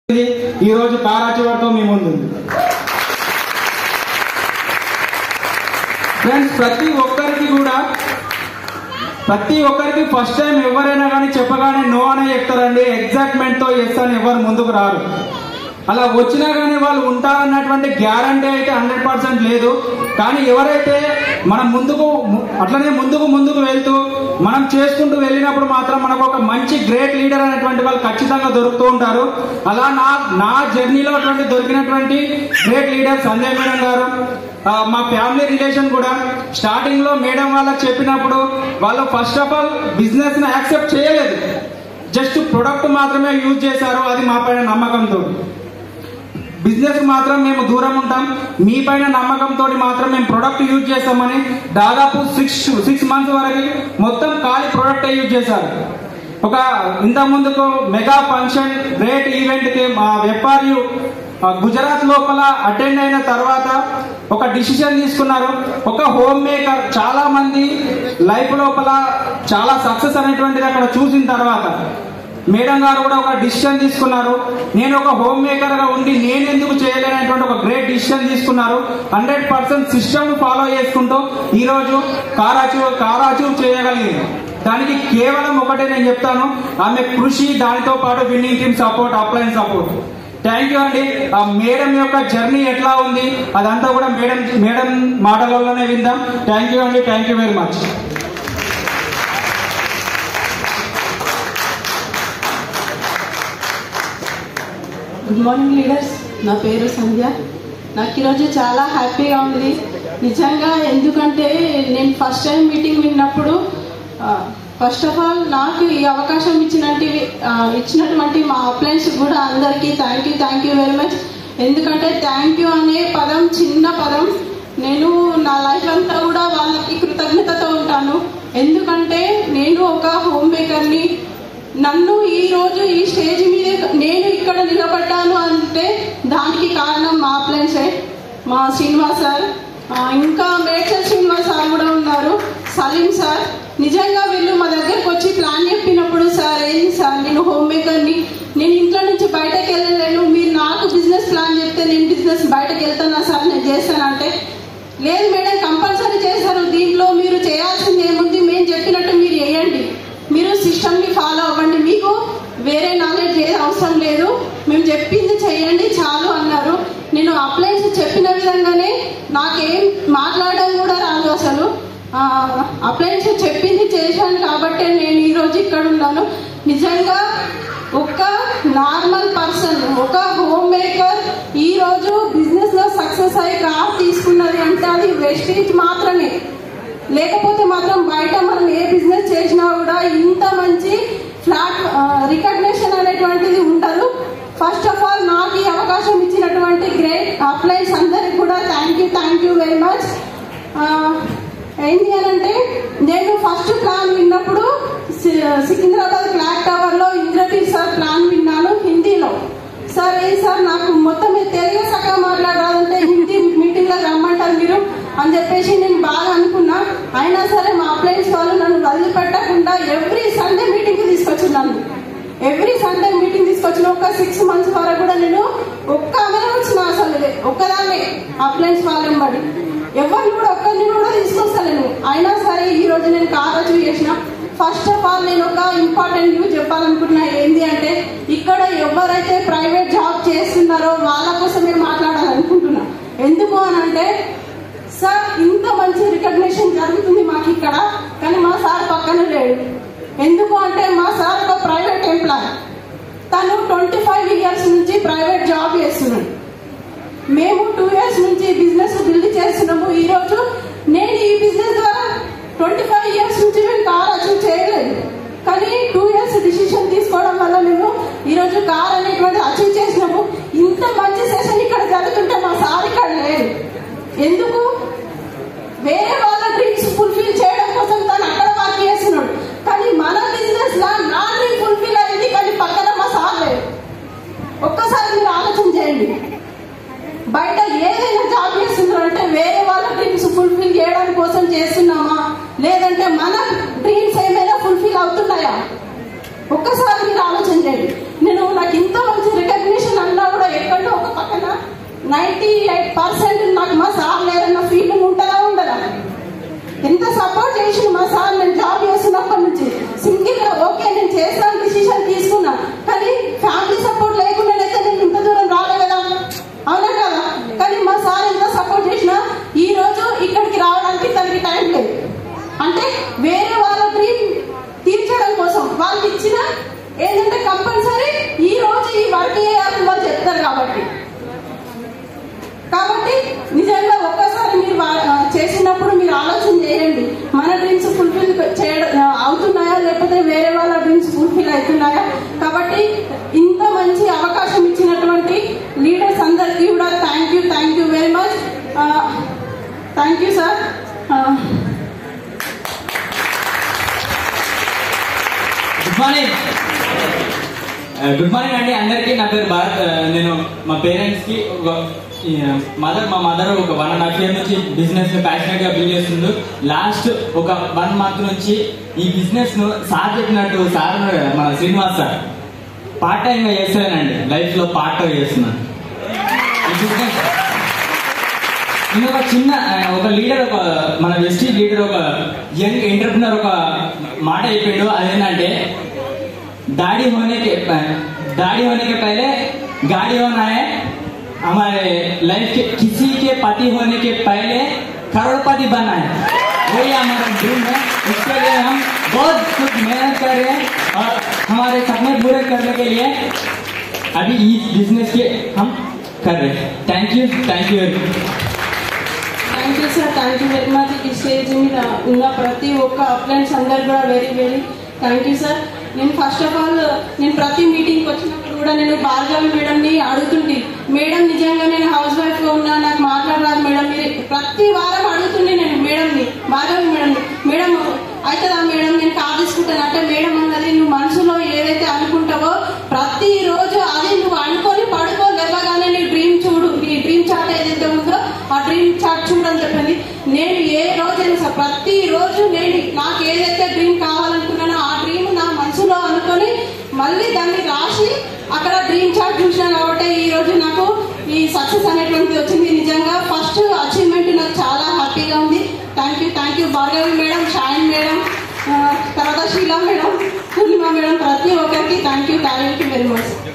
ఈ రోజు కారాచివాడతో మీ ముందు ఫ్రెండ్స్ ప్రతి ఒక్కరికి కూడా ప్రతి ఒక్కరికి ఫస్ట్ టైం ఎవరైనా కానీ చెప్పగానే నో అనే చెప్తారండి ఎగ్జాక్ట్మెంట్ తో ఎస్ అని ఎవరు ముందుకు రారు అలా వచ్చినా కానీ వాళ్ళు ఉంటారన్నటువంటి గ్యారంటీ అయితే హండ్రెడ్ పర్సెంట్ లేదు కానీ ఎవరైతే మనం ముందుకు ము- అట్లనే ముందుకు ముందుకు వెళ్తూ మనం చేసుకుంటూ వెళ్ళినప్పుడు మాత్రం మనకు ఒక మంచి గ్రేట్ లీడర్ అనేటువంటి వాళ్ళు ఖచ్చితంగా దొరుకుతూ ఉంటారు అలా నా నా జర్నీలో అటువంటి దొరికినటువంటి గ్రేట్ లీడర్ సంజయ్ మేడం గారు ఆ, మా ఫ్యామిలీ రిలేషన్ కూడా స్టార్టింగ్ లో మేడం వాళ్ళకి చెప్పినప్పుడు వాళ్ళు ఫస్ట్ ఆఫ్ ఆల్ బిజినెస్ ని యాక్సెప్ట్ చేయలేదు జస్ట్ ప్రొడక్ట్ మాత్రమే యూజ్ చేశారు అది మా పైన నమ్మకంతో బిజినెస్ మాత్రం మేము దూరం ఉంటాం మీ పైన నమ్మకంతో మాత్రం మేము ప్రొడక్ట్ యూజ్ చేస్తామని దాదాపు సిక్స్ సిక్స్ మంత్స్ వరకు మొత్తం ఖాళీ ప్రొడక్ట్ యూజ్ చేశారు ఒక ఇంత ముందుకు మెగా ఫంక్షన్ గ్రేట్ ఈవెంట్ కి మా వ్యాపారియు గుజరాత్ లోపల అటెండ్ అయిన తర్వాత ఒక డిసిషన్ తీసుకున్నారు ఒక హోమ్ మేకర్ చాలా మంది లైఫ్ లోపల చాలా సక్సెస్ అనేటువంటిది అక్కడ చూసిన తర్వాత మేడం గారు కూడా ఒక డిసిషన్ తీసుకున్నారు నేను ఒక హోమ్ మేకర్ గా ఉండి నేను ఎందుకు చేయలేనటువంటి ఒక గ్రేట్ డిసిషన్ తీసుకున్నారు హండ్రెడ్ పర్సెంట్ సిస్టమ్ ఫాలో చేసుకుంటూ ఈ రోజు కార్ అచీవ్ కార్ అచీవ్ చేయగలిగింది దానికి కేవలం ఒకటే నేను చెప్తాను ఆమె కృషి దానితో పాటు winning team support upline support thank you అండి ఆ మేడం యొక్క జర్నీ ఎట్లా ఉంది అదంతా కూడా మేడం మేడం మాటలలోనే విందాం థ్యాంక్ యూ అండి thank you very much good morning leaders నా పేరు సంధ్య నాకు ఈరోజు చాలా హ్యాపీగా ఉంది నిజంగా ఎందుకంటే నేను ఫస్ట్ టైం మీటింగ్ విన్నప్పుడు ఫస్ట్ ఆఫ్ ఆల్ నాకు ఈ అవకాశం ఇచ్చినట్టు ఇచ్చినటువంటి మా అప్లయన్స్ కూడా అందరికీ thank you thank you very much ఎందుకంటే థ్యాంక్ యూ అనే పదం చిన్న పదం నేను నా లైఫ్ అంతా కూడా వాళ్ళకి కృతజ్ఞతతో ఉంటాను ఎందుకంటే నేను ఒక హోమ్ మేకర్ని నన్ను ఈ రోజు ఈ స్టేజ్ మీద నేను ఇక్కడ నిలబడ్డాను అంటే దానికి కారణం మా ప్లాన్సే మా శ్రీనివాస్ సార్ ఆ, ఇంకా మేడ్చల్ శ్రీనివాస్ సార్ కూడా ఉన్నారు సలీం సార్ నిజంగా వీళ్ళు మా దగ్గరకు వచ్చి ప్లాన్ చెప్పినప్పుడు సార్ ఏంది సార్ నేను హోమ్ మేకర్ని నేను ఇంట్లో నుంచి బయటకు వెళ్ళలేను మీరు నాకు బిజినెస్ ప్లాన్ చెప్తే నేను బిజినెస్ బయటకు వెళ్తానా సార్ నేను చేస్తానంటే లేదు మేడం కంపల్సరీ చేశారు దీంట్లో మీరు చేయాల్సింది ఏముంది మేము చెప్పినట్టు మీరు వేయండి మీరు సిస్టమ్ ని ఫాలో అవ్వండి మీకు వేరే నాలెడ్జ్ ఏది అవసరం లేదు మేము చెప్పింది చేయండి చాలు అన్నారు నేను అప్లైన్స్ చెప్పిన విధంగానే నాకేం మాట్లాడడం కూడా రాదు అసలు అప్లైన్స్ చెప్పింది చేశాను కాబట్టి నేను ఈ రోజు ఇక్కడ ఉన్నాను నిజంగా ఒక నార్మల్ పర్సన్ ఒక హోమ్ మేకర్ ఈ రోజు బిజినెస్ లో సక్సెస్ అయ్యి కార్ తీసుకున్నది అంటే అది వెస్టేజ్ మాత్రమే లేకపోతే మాత్రం బయట మనం ఏ బిజినెస్ చేసినా కూడా ఇంత మంచి ఫ్లాట్ రికగ్నేషన్ అనేటువంటిది ఉండదు ఫస్ట్ ఆఫ్ ఆల్ నాకు ఈ అవకాశం ఇచ్చినటువంటి గ్రేట్ అప్లైన్స్ అందరికి కూడా thank you thank you very much ఏంటి అని అంటే నేను ఫస్ట్ ప్లాన్ విన్నప్పుడు సి- సికింద్రాబాద్ క్లాక్ టవర్ లో ఇంద్రదీప్ సార్ ప్లాన్ విన్నాను హిందీలో సార్ ఏ సార్ నాకు మొత్తం మీరు తెలుగు సగం మాట్లాడాలంటే హిందీ మీటింగ్ లో రమ్మంటారు మీరు అని చెప్పేసి నేను బాగా అనుకున్నా అయినా సరే మా అప్లయన్స్ వాళ్ళు నన్ను వదిలిపెట్టకుండా ఎవ్రీ సండే మీటింగ్ తీసుకొచ్చిన్నాను ఎవ్రీ సండే మీటింగ్ తీసుకొచ్చిన ఒక సిక్స్ మంత్స్ వరకు కూడా నేను ఒక్క ఆమె వచ్చిన అసలు ఒక్కదాన్నే అప్లయన్స్ వాళ్ళని బడి ఎవరిని కూడా ఒక్కరిని కూడా తీసుకొస్తలేను అయినా సరే ఈ రోజు నేను కార్ అచీవ్ చేసిన ఫస్ట్ ఆఫ్ ఆల్ నేను ఒక ఇంపార్టెంట్ న్యూస్ చెప్పాలనుకుంటున్నా ఏంటి అంటే ఇక్కడ ఎవరైతే ప్రైవేట్ జాబ్ చేస్తున్నారో వాళ్ళ కోసమే మాట్లాడాలనుకుంటున్నా ఎందుకు అని అంటే సార్ ఇంత మంచి రికగ్నిషన్ జరుగుతుంది మాకు ఇక్కడ కానీ మా సార్ పక్కన లేడు ఎందుకు అంటే మా సార్ ఒక ప్రైవేట్ ఎంప్లాయ్ తను ట్వంటీ ఫైవ్ ఇయర్స్ నుంచి ప్రైవేట్ జాబ్ చేస్తున్నాడు మేము టూ ఇయర్స్ నుంచి బిజినెస్ బిల్డ్ చేస్తున్నాము ఈ రోజు నేను ఈ బిజినెస్ ద్వారా ట్వంటీ ఫైవ్ ఇయర్స్ నుంచి మేము కార్ అచీవ్ చేయలేదు కానీ టూ ఇయర్స్ డిసిషన్ తీసుకోవడం వల్ల మేము ఈ రోజు కార్ అనేటువంటి అచీవ్ చేసినాము ఇంత మంచి సెషన్ ఇక్కడ జరుగుతుంటే మా సార్ ఇక్కడ లేదు ఎందుకు వేరే వాళ్ళ డ్రీమ్స్ ఫుల్ఫిల్ చేయడం కోసం తను అక్కడ వర్క్ చేస్తున్నాడు కానీ మన బిజినెస్ లా నా డ్రీమ్ ఫుల్ఫిల్ అయింది కానీ పక్కన మా సార్ లేదు ఒక్కసారి మీరు ఆలోచన చేయండి బయట ఏదైనా జాబ్ చేస్తున్నారు అంటే వేరే వాళ్ళ డ్రీమ్స్ ఫుల్ఫిల్ చేయడం కోసం చేస్తున్నామా లేదంటే మన డ్రీమ్స్ ఏమైనా ఫుల్ఫిల్ అవుతున్నాయా ఒక్కసారి మీరు ఆలోచన చేయండి నేను నాకు ఇంత మంచి రికగ్నిషన్ డిసిషన్ తీసుకున్నా కానీ ఫ్యామిలీ సపోర్ట్ లేకుండానైతే నేను ఇంత దూరం రాలే కదా అవునా కదా కానీ మా సార్ ఎంత సపోర్ట్ చేసినా ఈ రోజు ఇక్కడికి రావడానికి తనకి టైం లేదు అంటే వేరే వాళ్ళ డ్రీమ్ తీర్చడం కోసం వాళ్ళకి ఇచ్చిన ఏంటంటే కంపల్సరీ ఈ రోజు ఈ వర్క్ చేయాలని వాళ్ళు చెప్తారు కాబట్టి కాబట్టి నిజంగా ఒక్కసారి మీరు వా- ఆ, చేసినప్పుడు మీరు ఆలోచన చేయండి మన డ్రీమ్స్ ఫుల్ఫిల్ చేయడం ఆ, అవుతున్నాయా లేకపోతే వేరే వాళ్ళ డ్రీమ్స్ ఫుల్ఫిల్ అవుతున్నాయా కాబట్టి ఇంత మంచి అవకాశం ఇచ్చినటువంటి లీడర్స్ అందరికీ కూడా thank you thank you very much thank you sir good morning good morning అండి అందరికీ నా పేరు భారత్ ఆ, నేను మా పేరెంట్స్ కి మదర్ మా మదర్ ఒక వన్ అండ్ హాఫ్ ఇయర్ నుంచి బిజినెస్ ప్యాషనెట్ గా బిల్డ్ చేస్తుంది లాస్ట్ ఒక వన్ మంత్ నుంచి ఈ బిజినెస్ ను సార్ చెప్పినట్టు సార్ ఉన్నారు కదా మన శ్రీనివాస్ సార్ పార్ట్ టైం గా చేస్తానండి లైఫ్ లో పార్ట్ టైం చేస్తున్నాను ఈ బిజినెస్ నేను ఒక చిన్న ఆ, ఒక లీడర్ ఒక మన వెస్టీ లీడర్ ఒక యంగ్ ఎంటర్ప్రినర్ ఒక మాట చెప్పాడు అదేంటంటే दाढ़ी होने के दाढ़ी होने के पहले गाड़ी होना है हमारे लाइफ के किसी के पति होने के पहले करोड़पति बनना है वही हमारा ड्रीम है उसके लिए हम बहुत कुछ मेहनत कर रहे हैं और हमारे सपने पूरे करने के लिए अभी इस बिजनेस के हम कर रहे हैं thank you thank you thank you sir thank you very much ఈ స్టేజ్ మీద ఉన్న ప్రతి ఒక్క అప్లైన్స్ అందరు కూడా very very thank you sir నేను ఫస్ట్ ఆఫ్ ఆల్ నేను ప్రతి మీటింగ్కి వచ్చినప్పుడు కూడా నేను భార్గవి మేడంని అడుగుతుంటే మేడం నిజంగా నేను హౌస్ వైఫ్ గా ఉన్నా నాకు మాట్లాడరాదు మేడం మీరు ప్రతి వారం అడుగుతుండే నేను మేడంని భార్గవి మేడంని మేడం అవుతుందా మేడం నేను కార్ తీసుకుంటాను అంటే మేడం అన్నది నువ్వు మనసులో ఏదైతే అనుకుంటావో ప్రతి రోజు అది నువ్వు అనుకొని పడుకో లేవగానే నీ డ్రీమ్ చూడు నీ డ్రీమ్ చార్ట్ ఏదైతే ఉందో ఆ డ్రీమ్ చార్ట్ చూడని చెప్పింది నేను ఏ రోజైనా సార్ ప్రతి రోజు నేను నాకు ఏదైతే డ్రీమ్ కావాలనుకున్నానో ఆ డ్రీమ్ నా మనసులో అనుకొని మళ్ళీ దాన్ని రాసి అక్కడ డ్రీమ్ చార్ట్ చూసినా కాబట్టి ఈ రోజు నాకు ఈ సక్సెస్ అనేటువంటిది వచ్చింది నిజంగా ఫస్ట్ అచీవ్మెంట్ నాకు చాలా హ్యాపీగా ఉంది thank you thank you Bhargavi madam Shayin madam ఆ, తర్వాత షీలా మేడం పూర్ణిమ మేడం ప్రతి ఒక్కరికి thank you thank you very much